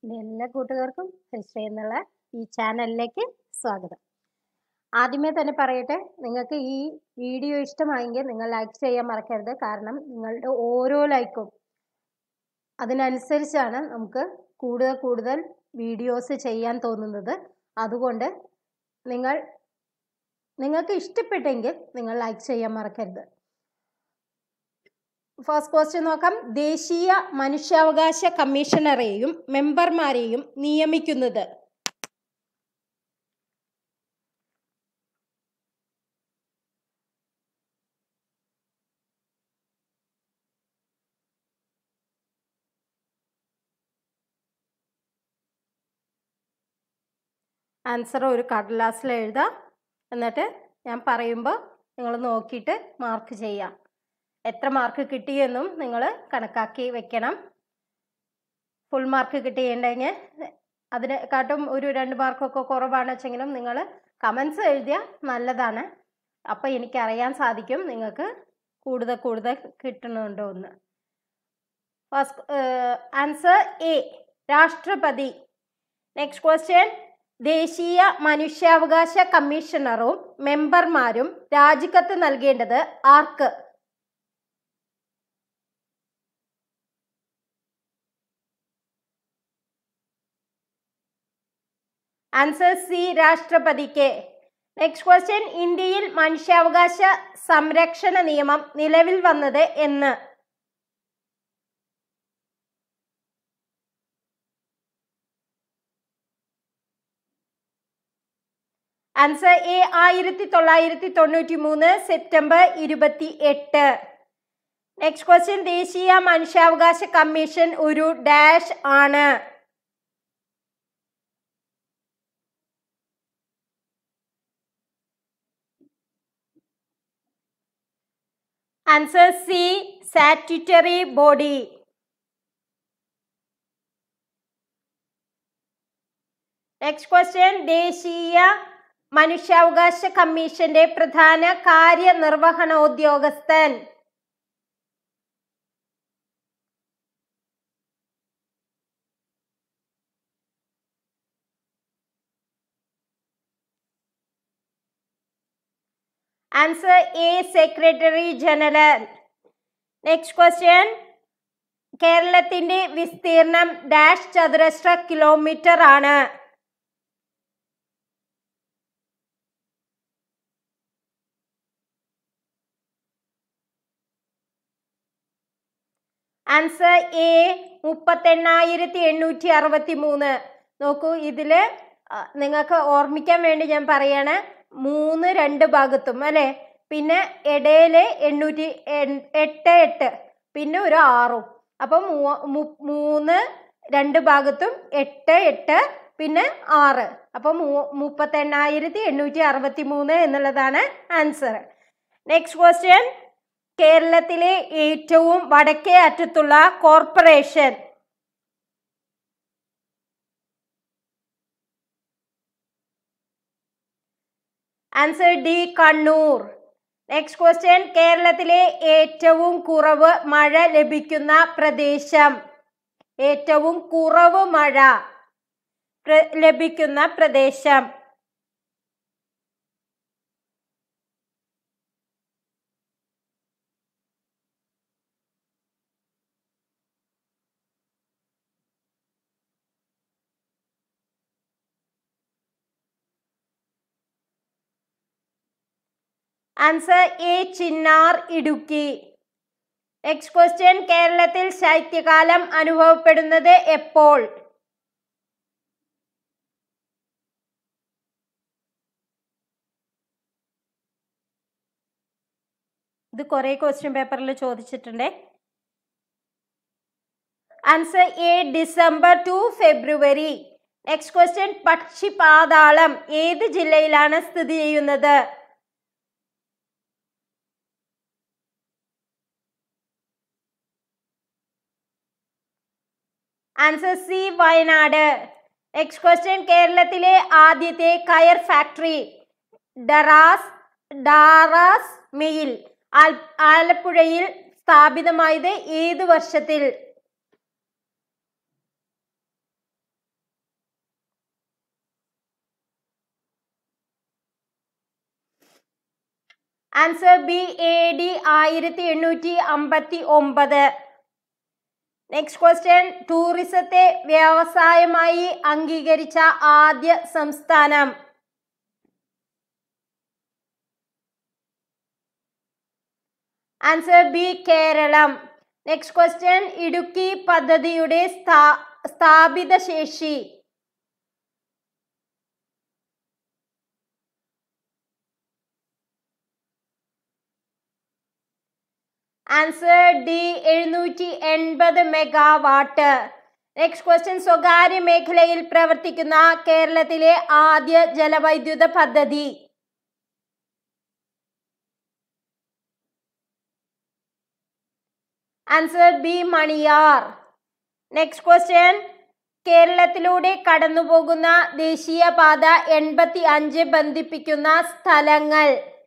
എൻ്റെ എല്ലാ കൂട്ടുകാർക്കും ഹരിശ്രീ എന്നുള്ള ഈ ചാനലിലേക്ക് സ്വാഗതം ആദ്യമേ തന്നെ പറയട്ടെ നിങ്ങൾക്ക് ഈ വീഡിയോ ഇഷ്ടമായെങ്കിൽ നിങ്ങൾ ലൈക്ക് ചെയ്യാൻ മറക്കരുത് കാരണം നിങ്ങളുടെ ഓരോ ലൈക്കും അതിനനുസരിച്ചാണ് നമുക്ക് കൂടുതൽ കൂടുതൽ വീഡിയോസ് ചെയ്യാൻ തോന്നുന്നത് അതുകൊണ്ട് നിങ്ങൾ നിങ്ങൾക്ക് ഇഷ്ടപ്പെട്ടെങ്കിൽ നിങ്ങൾ ലൈക്ക് ചെയ്യാൻ മറക്കരുത് ഫസ്റ്റ് ക്വസ്റ്റ്യൻ നോക്കാം ദേശീയ മനുഷ്യാവകാശ കമ്മീഷണറെയും മെമ്പർമാരെയും നിയമിക്കുന്നത് ആൻസർ ഒരു കടലാസിൽ എഴുതാം എന്നിട്ട് ഞാൻ പറയുമ്പോൾ നിങ്ങൾ നോക്കിയിട്ട് മാർക്ക് ചെയ്യാം എത്ര മാർക്ക് കിട്ടിയെന്നും നിങ്ങൾ കണക്കാക്കി വെക്കണം ഫുൾ മാർക്ക് കിട്ടിയിട്ടുണ്ടെങ്കിൽ അതിനെക്കാട്ടും ഒരു രണ്ട് മാർക്കൊക്കെ കുറവാണ് വെച്ചെങ്കിലും നിങ്ങൾ കമൻസ് എഴുതിയാൽ നല്ലതാണ് അപ്പോൾ എനിക്കറിയാൻ സാധിക്കും നിങ്ങൾക്ക് കൂടുതൽ കൂടുതൽ കിട്ടണുണ്ടോ എന്ന് ഫസ്റ്റ് ആൻസർ എ രാഷ്ട്രപതി നെക്സ്റ്റ് ക്വസ്റ്റ്യൻ ദേശീയ മനുഷ്യാവകാശ കമ്മീഷണറും മെമ്പർമാരും രാജിക്കത്ത് നൽകേണ്ടത് ആർക്ക് ആൻസർ സി രാഷ്ട്രപതിക്ക് നെക്സ്റ്റ് ക്വസ്റ്റ്യൻ ഇന്ത്യയിൽ മനുഷ്യാവകാശ സംരക്ഷണ നിയമം നിലവിൽ വന്നത് എന്ന് ആൻസർ എ ആയിരത്തി തൊള്ളായിരത്തി തൊണ്ണൂറ്റി മൂന്ന് സെപ്റ്റംബർ ഇരുപത്തി എട്ട് നെക്സ്റ്റ് ക്വസ്റ്റ്യൻ ദേശീയ മനുഷ്യാവകാശ കമ്മീഷൻ ഒരു ഡാഷ് ആണ് answer C statutory body next question ദേശീയ മനുഷ്യാവകാശ കമ്മീഷന്റെ പ്രധാന കാര്യനിർവഹണോദ്യോഗസ്ഥൻ answer A secretary general next question കേരളത്തിന്റെ വിസ്തീർണം ഡാഷ് ചതുരശ്ര കിലോമീറ്റർ ആണ് ആൻസർ എ മുപ്പത്തെണ്ണായിരത്തി എണ്ണൂറ്റി അറുപത്തി മൂന്ന് നോക്കൂ ഇതില് നിങ്ങൾക്ക് ഓർമ്മിക്കാൻ വേണ്ടി ഞാൻ പറയാണ് മൂന്ന് രണ്ട് ഭാഗത്തും അല്ലെ പിന്നെ ഇടയില് എണ്ണൂറ്റി എട്ട് എട്ട് പിന്നെ ഒരു ആറും അപ്പൊ മൂന്ന് രണ്ട് ഭാഗത്തും എട്ട് എട്ട് പിന്നെ ആറ് അപ്പൊ മുപ്പത്തെണ്ണായിരത്തി എണ്ണൂറ്റി അറുപത്തി മൂന്ന് എന്നുള്ളതാണ് ആൻസർ നെക്സ്റ്റ് ക്വസ്റ്റ്യൻ കേരളത്തിലെ ഏറ്റവും വടക്കേ അറ്റത്തുള്ള corporation answer D Kannur next question കേരളത്തിലെ ഏറ്റവും കുറവ് മഴ ലഭിക്കുന്ന പ്രദേശം ഏറ്റവും കുറവ് മഴ ലഭിക്കുന്ന പ്രദേശം answer A Chinnar Idukki next question കേരളത്തിൽ ശൈത്യകാലം അനുഭവപ്പെടുന്നത് എപ്പോൾ ഇത് കുറെ ക്വസ്റ്റ്യൻ പേപ്പറിൽ ചോദിച്ചിട്ടുണ്ട് answer A December to February next question പക്ഷിപാതാളം ഏത് ജില്ലയിലാണ് സ്ഥിതി ചെയ്യുന്നത് answer C Wayanad next question കേരളത്തിലെ ആദ്യത്തെ കയർ ഫാക്ടറി ഡറാസ് ഡാറാസ് മെയിൽ ആലപ്പുഴയിൽ സ്ഥാപിതമായത് ഏത് വർഷത്തിൽ ആൻസർ ബി എ ഡി ആയിരത്തി എണ്ണൂറ്റി അമ്പത്തി ഒമ്പത് നെക്സ്റ്റ് ക്വസ്റ്റ്യൻ ടൂറിസത്തെ വ്യവസായമായി അംഗീകരിച്ച ആദ്യ സംസ്ഥാനം answer B Keralam next question Idukki പദ്ധതിയുടെ സ്ഥാ- സ്ഥാപിത ശേഷി ആൻസർ ഡി എഴുന്നൂറ്റി എൺപത് മെഗാവാട്ട് നെക്സ്റ്റ് ക്വസ്റ്റ്യൻ സ്വകാര്യ മേഖലയിൽ പ്രവർത്തിക്കുന്ന കേരളത്തിലെ ആദ്യ ജലവൈദ്യുത പദ്ധതി answer B Maniyar next question കേരളത്തിലൂടെ കടന്നുപോകുന്ന ദേശീയപാത എൺപത്തി അഞ്ച് ബന്ധിപ്പിക്കുന്ന സ്ഥലങ്ങൾ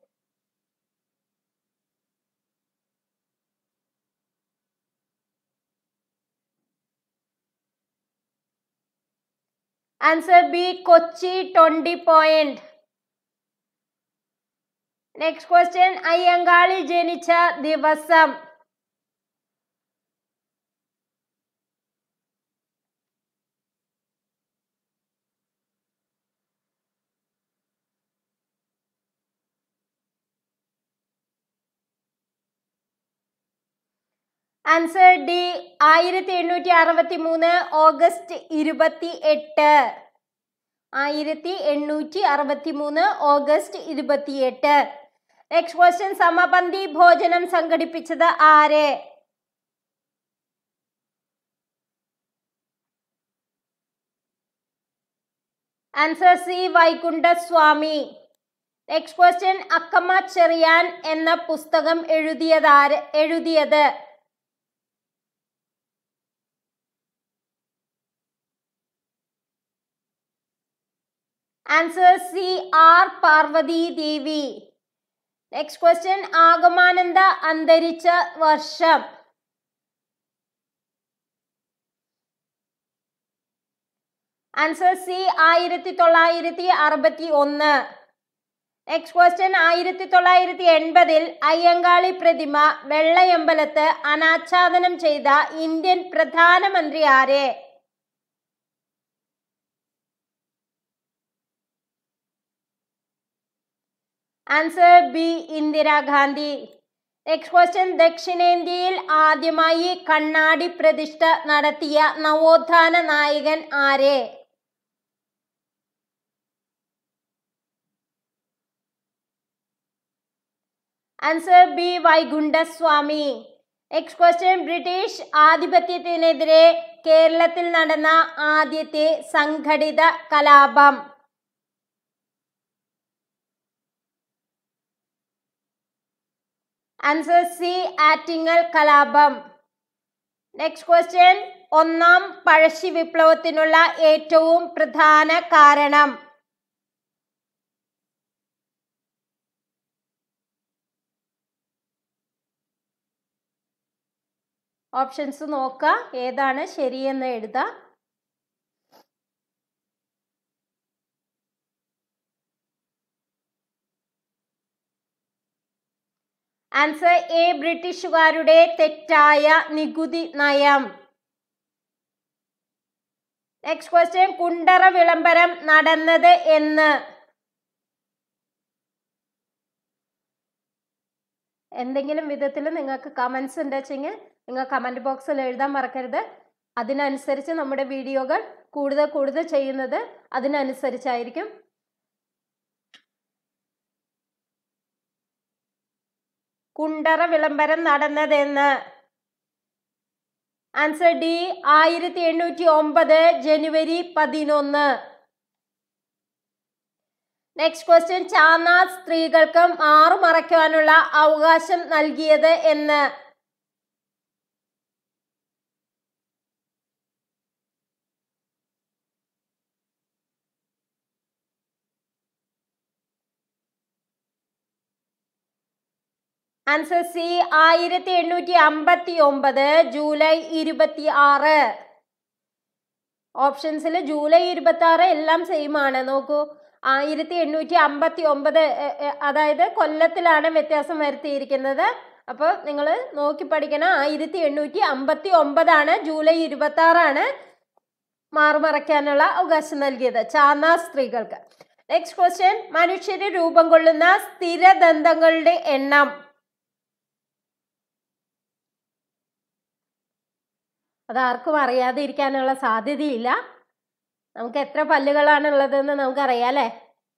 answer B Kochi twenty point next question Ayyankali ജനിച്ച ദിവസം ആൻസർ ഡി ആയിരത്തി എണ്ണൂറ്റി അറുപത്തി മൂന്ന് ഓഗസ്റ്റ് ഇരുപത്തി എട്ട് ആയിരത്തി എണ്ണൂറ്റി അറുപത്തി മൂന്ന് ഓഗസ്റ്റ് ഇരുപത്തി എട്ട് നെക്സ്റ്റ് ക്വസ്റ്റ്യൻ സമപന്തി ഭോജനം സംഘടിപ്പിച്ചത് ആര് answer C Vaikundaswami next question Akkamma Cheriyan എന്ന പുസ്തകം എഴുതിയതാര് എഴുതിയത് answer C R Parvathi Devi next question Agamananda അന്തരിച്ച വർഷം ആൻസർ സി ആയിരത്തി തൊള്ളായിരത്തി അറുപത്തി ഒന്ന് നെക്സ്റ്റ് ക്വസ്റ്റ്യൻ ആയിരത്തി തൊള്ളായിരത്തി എൺപതിൽ അയ്യങ്കാളി പ്രതിമ വെള്ളയമ്പലത്ത് അനാച്ഛാദനം ചെയ്ത ഇന്ത്യൻ പ്രധാനമന്ത്രി ആര് answer B Indira Gandhi next question ദക്ഷിണേന്ത്യയിൽ ആദ്യമായി കണ്ണാടി പ്രതിഷ്ഠ നടത്തിയ നവോത്ഥാന നായകൻ ആര് answer B Vaikundaswami next question British ആധിപത്യത്തിനെതിരെ കേരളത്തിൽ നടന്ന ആദ്യത്തെ സംഘടിത കലാപം ആൻസർ സി ആറ്റിങ്ങൽ കലാപം നെക്സ്റ്റ് ക്വസ്റ്റ്യൻ ഒന്നാം പഴശ്ശി വിപ്ലവത്തിനുള്ള ഏറ്റവും പ്രധാന കാരണം ഓപ്ഷൻസ് നോക്കാം ഏതാണ് ശരിയെന്ന് എഴുതാം ആൻസർ എ ബ്രിട്ടീഷുകാരുടെ തെറ്റായ നികുതി നയം നെക്സ്റ്റ് ക്വസ്റ്റ്യൻ കുണ്ടറ വിളംബരം നടന്നത് എന്ന് എന്തെങ്കിലും വിധത്തിൽ നിങ്ങൾക്ക് കമൻസ് ഉണ്ടെച്ചെങ്കിൽ നിങ്ങൾ കമൻറ്റ് ബോക്സിൽ എഴുതാൻ മറക്കരുത് അതിനനുസരിച്ച് നമ്മുടെ വീഡിയോകൾ കൂടുതൽ കൂടുതൽ ചെയ്യുന്നത് അതിനനുസരിച്ചായിരിക്കും കുണ്ടറ വിളംബരം നടന്നതെന്ന് ആൻസർ ഡി ആയിരത്തി എണ്ണൂറ്റി ഒമ്പത് ജനുവരി പതിനൊന്ന് നെക്സ്റ്റ് ക്വസ്റ്റ്യൻ ചാന്ന സ്ത്രീകൾക്ക് മാറു മറയ്ക്കുവാനുള്ള അവകാശം നൽകിയത് എന്ന് ആൻസർ സി ആയിരത്തി എണ്ണൂറ്റി അമ്പത്തി ഒമ്പത് ജൂലൈ ഇരുപത്തി ആറ് ഓപ്ഷൻസിൽ ജൂലൈ ഇരുപത്തി ആറ് എല്ലാം സെയിം ആണ് നോക്കൂ ആയിരത്തി എണ്ണൂറ്റി അമ്പത്തി ഒമ്പത് അതായത് കൊല്ലത്തിലാണ് വ്യത്യാസം വരുത്തിയിരിക്കുന്നത് അപ്പോൾ നിങ്ങൾ നോക്കി പഠിക്കണം ആയിരത്തി എണ്ണൂറ്റി അമ്പത്തി ഒമ്പതാണ് ജൂലൈ ഇരുപത്തി ആറാണ് മാറുമറയ്ക്കാനുള്ള അവകാശം നൽകിയത് ചാന്ന സ്ത്രീകൾക്ക് നെക്സ്റ്റ് ക്വസ്റ്റ്യൻ മനുഷ്യര് രൂപം കൊള്ളുന്ന സ്ഥിരദന്തങ്ങളുടെ എണ്ണം അത് ആർക്കും അറിയാതെ ഇരിക്കാനുള്ള സാധ്യതയില്ല നമുക്ക് എത്ര പല്ലുകളാണ് ഉള്ളതെന്ന് നമുക്കറിയാം അല്ലേ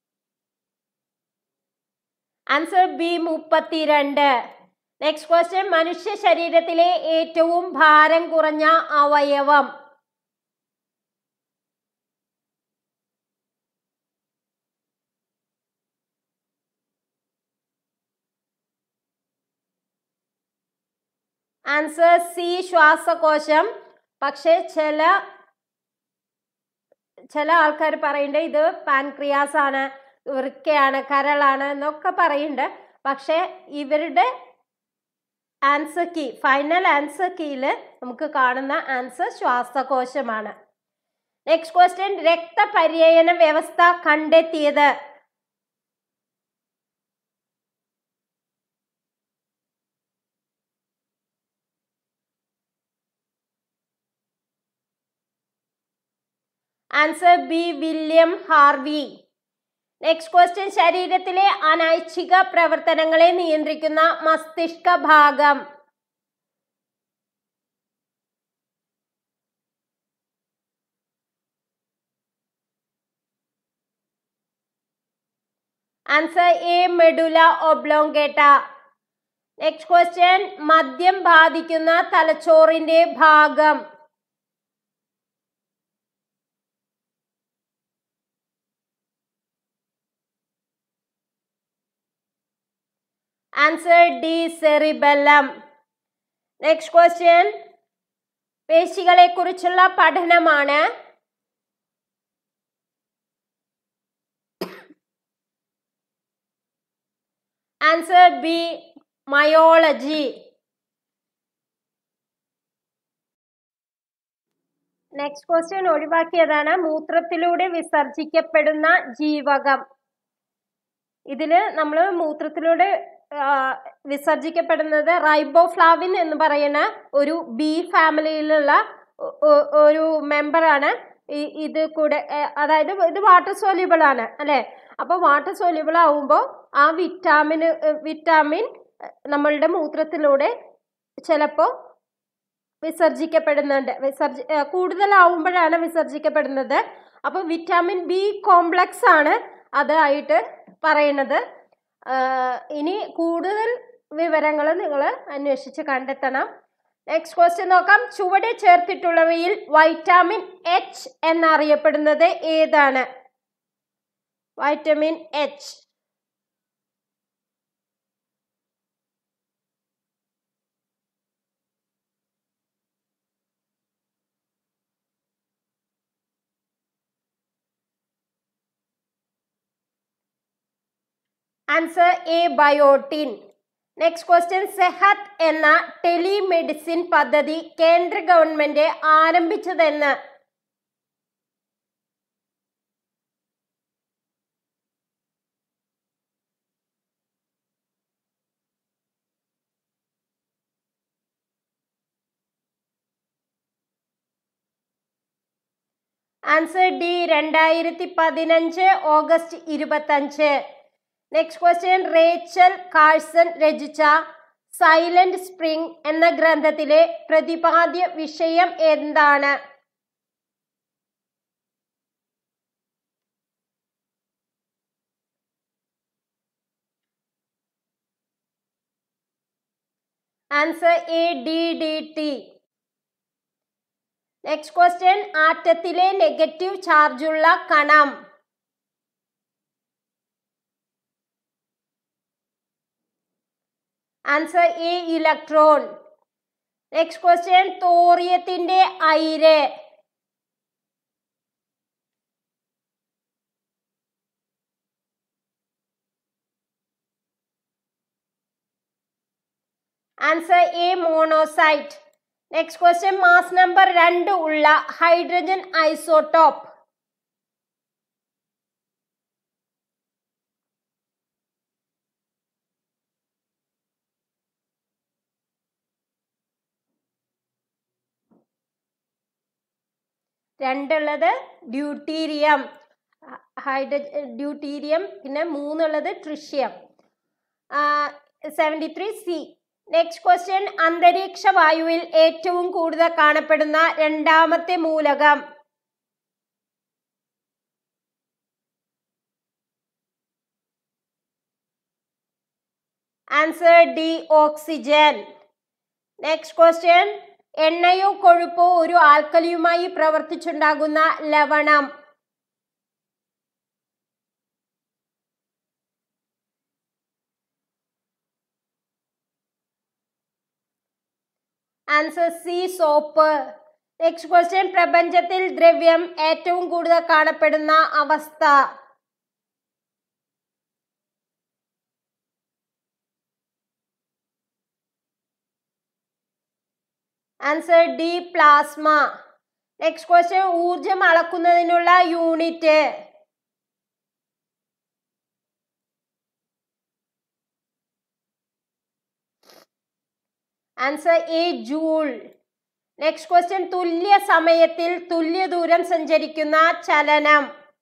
ആൻസർ ബി മുപ്പത്തിരണ്ട് നെക്സ്റ്റ് ക്വസ്റ്റ്യൻ മനുഷ്യ ശരീരത്തിലെ ഏറ്റവും ഭാരം കുറഞ്ഞ അവയവം ആൻസർ സി ശ്വാസകോശം പക്ഷേ ചില ചില ആൾക്കാർ പറയുന്നുണ്ട് ഇത് പാൻക്രിയാസ് ആണ് വൃക്കയാണ് കരളാണ് എന്നൊക്കെ പറയുന്നുണ്ട് പക്ഷേ ഇവരുടെ ആൻസർ കീ ഫൈനൽ ആൻസർ കീയിൽ നമുക്ക് കാണുന്ന ആൻസർ ശ്വാസകോശമാണ് നെക്സ്റ്റ് ക്വസ്റ്റ്യൻ രക്തപര്യന വ്യവസ്ഥ കണ്ടെത്തിയത് answer B William Harvey next question ശരീരത്തിലെ അനൈച്ഛിക പ്രവർത്തനങ്ങളെ നിയന്ത്രിക്കുന്ന മസ്തിഷ്ക ഭാഗം answer A medulla oblongata next question മദ്യം ബാധിക്കുന്ന തലച്ചോറിന്റെ ഭാഗം answer D cerebellum next question പേശികളെ കുറിച്ചുള്ള പഠനമാണ് answer B myology next question ഒഴിവാക്കിയതാണ് മൂത്രത്തിലൂടെ വിസർജിക്കപ്പെടുന്ന ജീവകം ഇതില് നമ്മൾ മൂത്രത്തിലൂടെ ആ, വിസർജിക്കപ്പെടുന്നത് റൈബോഫ്ലാവിൻ എന്ന് പറയുന്ന ഒരു ബി ഫാമിലിയിലുള്ള ഒ- ഒ- ഒരു മെമ്പറാണ് ഇത് കൂടെ ഏ, അതായത് ഇത് വാട്ടർ സോല്യൂബിൾ ആണ് അല്ലെ അപ്പൊ വാട്ടർ സോല്യൂബിൾ ആവുമ്പോൾ ആ വിറ്റാമിൻ വിറ്റാമിൻ നമ്മളുടെ മൂത്രത്തിലൂടെ ചിലപ്പോൾ വിസർജിക്കപ്പെടുന്നുണ്ട് വിസർജി ഏ, കൂടുതലാവുമ്പോഴാണ് വിസർജിക്കപ്പെടുന്നത് അപ്പോൾ വിറ്റാമിൻ ബി കോംപ്ലക്സ് ആണ് അതായിട്ട് പറയുന്നത് ആ, ഇനി കൂടുതൽ വിവരങ്ങൾ നിങ്ങൾ അന്വേഷിച്ച് കണ്ടെത്തണം നെക്സ്റ്റ് ക്വസ്റ്റ്യൻ നോക്കാം ചുവടെ ചേർത്തിട്ടുള്ളവയിൽ വൈറ്റാമിൻ എച്ച് എന്നറിയപ്പെടുന്നത് ഏതാണ് vitamin H answer A biotin next question Sehat എന്ന ടെലിമെഡിസിൻ പദ്ധതി കേന്ദ്ര ഗവൺമെന്റ് ആരംഭിച്ചതെന്ന് ആൻസർ ഡി രണ്ടായിരത്തി പതിനഞ്ച് ഓഗസ്റ്റ് ഇരുപത്തഞ്ച് നെക്സ്റ്റ് ക്വസ്റ്റ്യൻ റേച്ചൽ കാഴ്സൺ രചിച്ച സൈലന്റ് സ്പ്രിംഗ് എന്ന ഗ്രന്ഥത്തിലെ പ്രതിപാദ്യ വിഷയം എന്താണ് answer A D D T next question ആറ്റത്തിലെ നെഗറ്റീവ് ചാർജുള്ള കണം answer A electron next question തോറിയത്തിന്റെ അയിര് answer A monazite next question mass number രണ്ട് ഉള്ള ഹൈഡ്രജൻ ഐസോട്ടോപ്പ് രണ്ടുള്ളത് ഡ്യൂട്ടീരിയം ഹൈഡ്ര ഡ്യൂട്ടീരിയം പിന്നെ മൂന്നുള്ളത് tritium seventy three C next question അന്തരീക്ഷ വായുവിൽ ഏറ്റവും കൂടുതൽ കാണപ്പെടുന്ന രണ്ടാമത്തെ മൂലകം answer D oxygen next question എണ്ണയോ കൊഴുപ്പോ ഒരു ആൽക്കലിയുമായി പ്രവർത്തിച്ചുണ്ടാകുന്ന ലവണം answer C soap next question പ്രപഞ്ചത്തിൽ ദ്രവ്യം ഏറ്റവും കൂടുതൽ കാണപ്പെടുന്ന അവസ്ഥ answer D plasma next question ഊർജം അളക്കുന്നതിനുള്ള unit answer A joule next question തുല്യ സമയത്തിൽ തുല്യ ദൂരം സഞ്ചരിക്കുന്ന ചലനം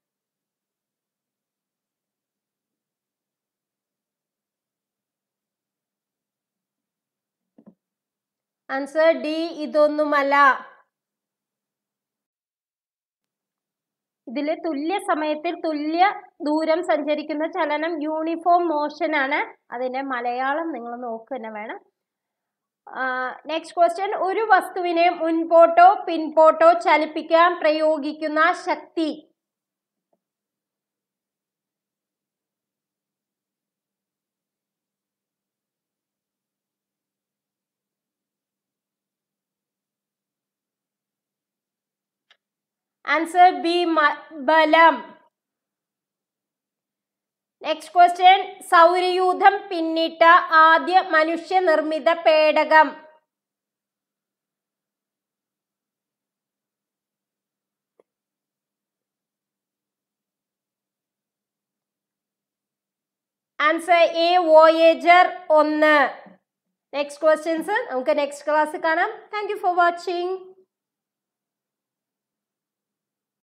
ആൻസർ ഡി ഇതൊന്നുമല്ല ഇതിൽ തുല്യ സമയത്തിൽ തുല്യ ദൂരം സഞ്ചരിക്കുന്ന ചലനം യൂണിഫോം മോഷൻ ആണ് അതിന്റെ മലയാളം നിങ്ങൾ നോക്കുക തന്നെ വേണം നെക്സ്റ്റ് ക്വസ്റ്റ്യൻ ഒരു വസ്തുവിനെ മുൻപോട്ടോ പിൻപോട്ടോ ചലിപ്പിക്കാൻ പ്രയോഗിക്കുന്ന ശക്തി ആൻസർ ബി ബലം നെക്സ്റ്റ് ക്വസ്റ്റ്യൻ സൗരയൂഥം പിന്നിട്ട ആദ്യ മനുഷ്യനിർമ്മിത പേടകം ആൻസർ എ വോയേജർ ഒന്ന് നെക്സ്റ്റ് ക്വസ്റ്റ്യൻസ് നമുക്ക് നെക്സ്റ്റ് ക്ലാസ് കാണാം താങ്ക് യു ഫോർ വാച്ചിങ്